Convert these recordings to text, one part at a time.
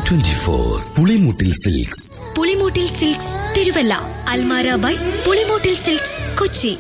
Twenty four Pulimoottil silks Pulimoottil silks Thiruvalla അൽമാര by Pulimoottil silks Kochi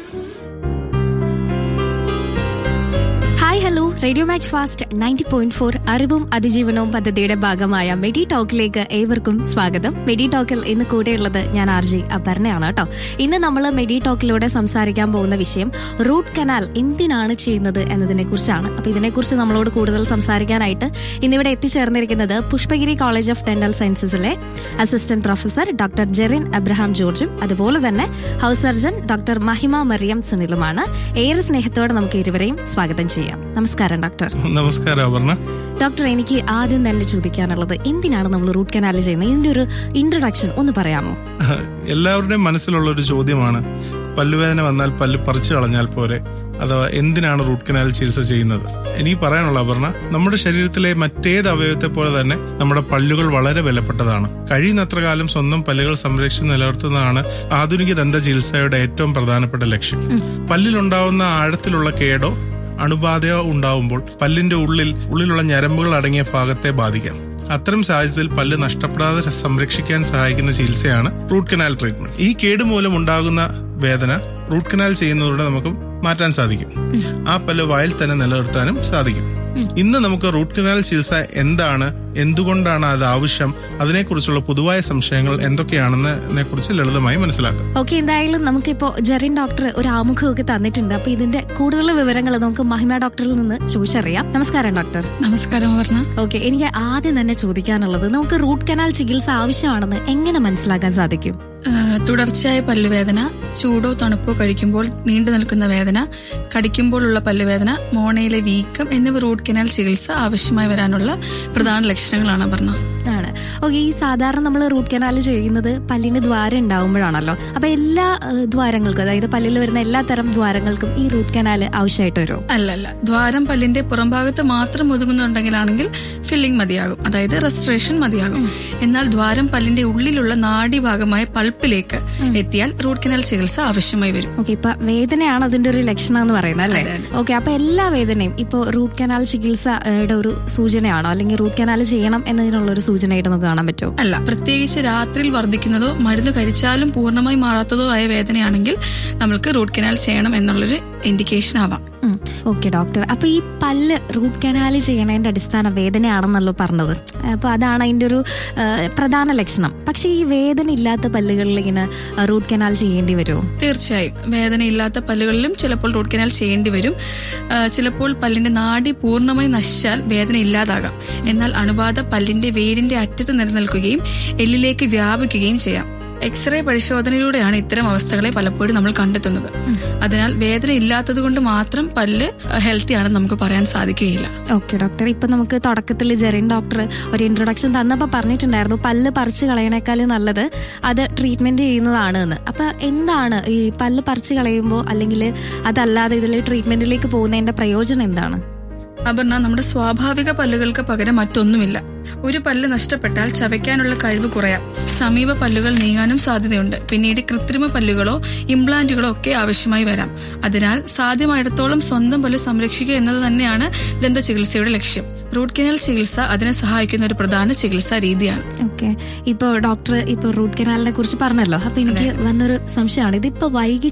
hi hello radio Macfast ninety point four അറിവും അതിജീവനവും പദ്ധതിയുടെ ഭാഗമായ മെഡി ടോക്കിലേക്ക് ഏവർക്കും സ്വാഗതം മെഡി ടോക്കിൽ ഇന്ന് കൂടെയുള്ളത് ഞാൻ ആർ ജി അപർണയാണ് കേട്ടോ ഇന്ന് നമ്മൾ മെഡി ടോക്കിലൂടെ സംസാരിക്കാൻ പോകുന്ന വിഷയം റൂട്ട് കനാൽ എന്തിനാണ് ചെയ്യുന്നത് എന്നതിനെ കുറിച്ചാണ് അപ്പൊ ഇതിനെക്കുറിച്ച് നമ്മളോട് കൂടുതൽ സംസാരിക്കാനായിട്ട് ഇന്നിവിടെ എത്തിച്ചേർന്നിരിക്കുന്നത് പുഷ്പഗിരി കോളേജ് ഓഫ് ഡെന്റൽ സയൻസസിലെ assistant professor doctor Jerin Abraham ജോർജും അതുപോലെ തന്നെ ഹൗസ് സർജൻ ഡോക്ടർ മഹിമ മറിയം സുനിലുമാണ് ഏറെ സ്നേഹത്തോടെ നമുക്ക് ഇരുവരെയും സ്വാഗതം ചെയ്യാം നമസ്കാരം ഡോക്ടർ നമസ്കാരം അപർണ ഡോക്ടർ എനിക്ക് ആദ്യം തന്നെ ചോദിക്കാനുള്ളത് എന്തിനാണ് നമ്മൾ റൂട്ട് കനാൽ ചെയ്യുന്നത് ഇതിന്റെ ഒരു ഇൻട്രൊഡക്ഷൻ ഒന്ന് പറയാമോ എല്ലാവരുടെയും മനസ്സിലുള്ള ഒരു ചോദ്യമാണ് പല്ലുവേദന വന്നാൽ പല്ല് പറിച്ചു കളഞ്ഞാൽ പോരെ അഥവാ എന്തിനാണ് റൂട്ട് കനാൽ ചികിത്സ ചെയ്യുന്നത് എനിക്ക് പറയാനുള്ള അപർണ നമ്മുടെ ശരീരത്തിലെ മറ്റേത് അവയവത്തെ പോലെ തന്നെ നമ്മുടെ പല്ലുകൾ വളരെ വിലപ്പെട്ടതാണ് കഴിയുന്നത്ര കാലം സ്വന്തം പല്ലുകൾ സംരക്ഷിച്ച് നിലനിർത്തുന്നതാണ് ആധുനിക ദന്ത ചികിത്സയുടെ ഏറ്റവും പ്രധാനപ്പെട്ട ലക്ഷ്യം പല്ലിലുണ്ടാവുന്ന ആഴത്തിലുള്ള കേടോ അണുബാധയോ ഉണ്ടാവുമ്പോൾ പല്ലിന്റെ ഉള്ളിൽ ഉള്ളിലുള്ള ഞരമ്പുകൾ അടങ്ങിയ ഭാഗത്തെ ബാധിക്കാം അത്തരം സാഹചര്യത്തിൽ പല്ല് നഷ്ടപ്പെടാതെ സംരക്ഷിക്കാൻ സഹായിക്കുന്ന ചികിത്സയാണ് റൂട്ട് കനാൽ ട്രീറ്റ്മെന്റ് ഈ കേട് മൂലം ഉണ്ടാകുന്ന വേദന റൂട്ട് കനാൽ ചെയ്യുന്നതിലൂടെ നമുക്ക് മാറ്റാൻ സാധിക്കും ആ പല്ല് വായിൽ തന്നെ നിലനിർത്താനും സാധിക്കും ഇന്ന് നമുക്ക് റൂട്ട് കനാൽ ചികിത്സ എന്താണ് എന്തുകൊണ്ടാണ് അത് ആവശ്യം അതിനെക്കുറിച്ചുള്ള പൊതുവായ സംശയങ്ങൾ എന്തൊക്കെയാണെന്നതിനെ കുറിച്ച് ലളിതമായി മനസ്സിലാക്കാം ഓക്കെ എന്തായാലും നമുക്കിപ്പോ ജെറിൻ ഡോക്ടർ ഒരു ആമുഖമൊക്കെ തന്നിട്ടുണ്ട് അപ്പൊ ഇതിന്റെ കൂടുതൽ വിവരങ്ങൾ നമുക്ക് മഹിമ ഡോക്ടറിൽ നിന്ന് ചോദിച്ചറിയാം നമസ്കാരം ഡോക്ടർ നമസ്കാരം അപർണ ഓക്കെ എനിക്ക് ആദ്യം തന്നെ ചോദിക്കാനുള്ളത് നമുക്ക് റൂട്ട് കനാൽ ചികിത്സ ആവശ്യമാണെന്ന് എങ്ങനെ മനസ്സിലാക്കാൻ സാധിക്കും ആഹ് തുടർച്ചയായ പല്ലുവേദന ചൂടോ തണുപ്പോ കഴിക്കുമ്പോൾ നീണ്ടു നിൽക്കുന്ന വേദന കടിക്കുമ്പോഴുള്ള പല്ലുവേദന മോണയിലെ വീക്കം എന്നിവ റൂട്ട് കനാൽ ചികിത്സ ആവശ്യമായി വരാനുള്ള പ്രധാന ലക്ഷണങ്ങളാണ് അപർണ ആണ് ഓക്കെ ഈ സാധാരണ നമ്മൾ റൂട്ട് കനാൽ ചെയ്യുന്നത് പല്ലിന് ദ്വാരം ഉണ്ടാവുമ്പോഴാണല്ലോ അപ്പൊ എല്ലാ ഏഹ്, ദ്വാരങ്ങൾക്കും അതായത് പല്ലിൽ വരുന്ന എല്ലാ തരം ദ്വാരങ്ങൾക്കും ഈ റൂട്ട് കനാൽ ആവശ്യമായിട്ട് വരുമോ അല്ലല്ല ദ്വാരം പല്ലിന്റെ പുറംഭാഗത്ത് മാത്രം ഒതുങ്ങുന്നുണ്ടെങ്കിലാണെങ്കിൽ ഫില്ലിംഗ് മതിയാകും അതായത് റെസ്ട്രേഷൻ മതിയാകും എന്നാൽ ദ്വാരം പല്ലിന്റെ ഉള്ളിലുള്ള നാഡീഭാഗമായ പൾപ്പിലേക്ക് എത്തിയാൽ റൂട്ട് കനാൽ ചികിത്സ ആവശ്യമായി വരും ഓക്കെ ഇപ്പൊ വേദനയാണ് അതിന്റെ ഒരു ലക്ഷണം എന്ന് പറയുന്നത് അല്ലേ അതെ, അതെ. ഓക്കെ അപ്പൊ എല്ലാ വേദനയും ഇപ്പൊ റൂട്ട് കനാൽ ചികിത്സയുടെ ഒരു സൂചനയാണോ അല്ലെങ്കിൽ റൂട്ട് കനാൽ ചെയ്യണം എന്നതിനുള്ള ഒരു സൂചനയായിട്ട് നമുക്ക് കാണാൻ പറ്റുമോ അല്ല പ്രത്യേകിച്ച് രാത്രിയിൽ വർദ്ധിക്കുന്നതോ മരുന്ന് കഴിച്ചാലും പൂർണ്ണമായി മാറാത്തതോ ആയ വേദനയാണെങ്കിൽ നമ്മൾക്ക് റൂട്ട് കനാൽ ചെയ്യണം എന്നുള്ളൊരു ഇൻഡിക്കേഷൻ ആവാം ഓക്കെ ഡോക്ടർ അപ്പൊ ഈ പല്ല് റൂട്ട് കനാൽ ചെയ്യണതിന്റെ അടിസ്ഥാന വേദനയാണെന്നല്ലോ പറഞ്ഞത് അപ്പൊ അതാണ് അതിന്റെ ഒരു ആ, പ്രധാന ലക്ഷണം പക്ഷെ ഈ വേദന ഇല്ലാത്ത പല്ലുകളിൽ ഇങ്ങനെ റൂട്ട് കനാൽ ചെയ്യേണ്ടി വരുമോ തീർച്ചയായും വേദനയില്ലാത്ത പല്ലുകളിലും ചിലപ്പോൾ റൂട്ട് കനാൽ ചെയ്യേണ്ടി വരും ആ, ചിലപ്പോൾ പല്ലിന്റെ നാഡി പൂർണ്ണമായി നശിച്ചാൽ വേദന ഇല്ലാതാകാം എന്നാൽ അണുബാധ പല്ലിന്റെ വേരിന്റെ അറ്റത്ത് നിലനിൽക്കുകയും എല്ലിലേക്ക് വ്യാപിക്കുകയും ചെയ്യാം എക്സ്റേ പരിശോധനയിലൂടെയാണ് ഇത്തരം അവസ്ഥകളെ പലപ്പോഴും നമ്മൾ കണ്ടെത്തുന്നത് അതിനാൽ വേദന ഇല്ലാത്തത് കൊണ്ട് മാത്രം പല്ല് ഹെൽത്തി ആണെന്ന് നമുക്ക് പറയാൻ സാധിക്കുകയില്ല ഓക്കെ ഡോക്ടർ ഇപ്പൊ നമുക്ക് തുടക്കത്തിൽ ജെറിൻ ഡോക്ടർ ഒരു ഇൻട്രൊഡക്ഷൻ തന്നപ്പോ പറഞ്ഞിട്ടുണ്ടായിരുന്നു പല്ല് പറിച്ചു കളയണേക്കാളും നല്ലത് അത് ട്രീറ്റ്മെന്റ് ചെയ്യുന്നതാണ് എന്ന് അപ്പൊ എന്താണ് ഈ പല്ല് പറിച്ചു കളയുമ്പോൾ അല്ലെങ്കിൽ അതല്ലാതെ ഇതിൽ ട്രീറ്റ്മെന്റിലേക്ക് പോകുന്നതിന്റെ പ്രയോജനം എന്താണ് അപർണ നമ്മുടെ സ്വാഭാവിക പല്ലുകൾക്ക് പകരം മറ്റൊന്നുമില്ല ഒരു പല്ല് നഷ്ടപ്പെട്ടാൽ ചവയ്ക്കാനുള്ള കഴിവ് കുറയാം സമീപ പല്ലുകൾ നീങ്ങാനും സാധ്യതയുണ്ട് പിന്നീട് കൃത്രിമ പല്ലുകളോ ഇംപ്ലാന്റുകളോ ഒക്കെ ആവശ്യമായി വരാം അതിനാൽ സാധ്യമായിടത്തോളം സ്വന്തം പല്ല് സംരക്ഷിക്കുക എന്നത് തന്നെയാണ് ദന്ത ചികിത്സയുടെ ലക്ഷ്യം റൂട്ട് കനാൽ ചികിത്സ അതിനെ സഹായിക്കുന്ന ഒരു പ്രധാന ചികിത്സാ രീതിയാണ് ഓക്കെ ഇപ്പൊ ഡോക്ടർ ഇപ്പൊ റൂട്ട് കനാലിനെ കുറിച്ച് പറഞ്ഞല്ലോ അപ്പൊ എനിക്ക് വന്നൊരു സംശയമാണ് ഇതിപ്പോ വൈകി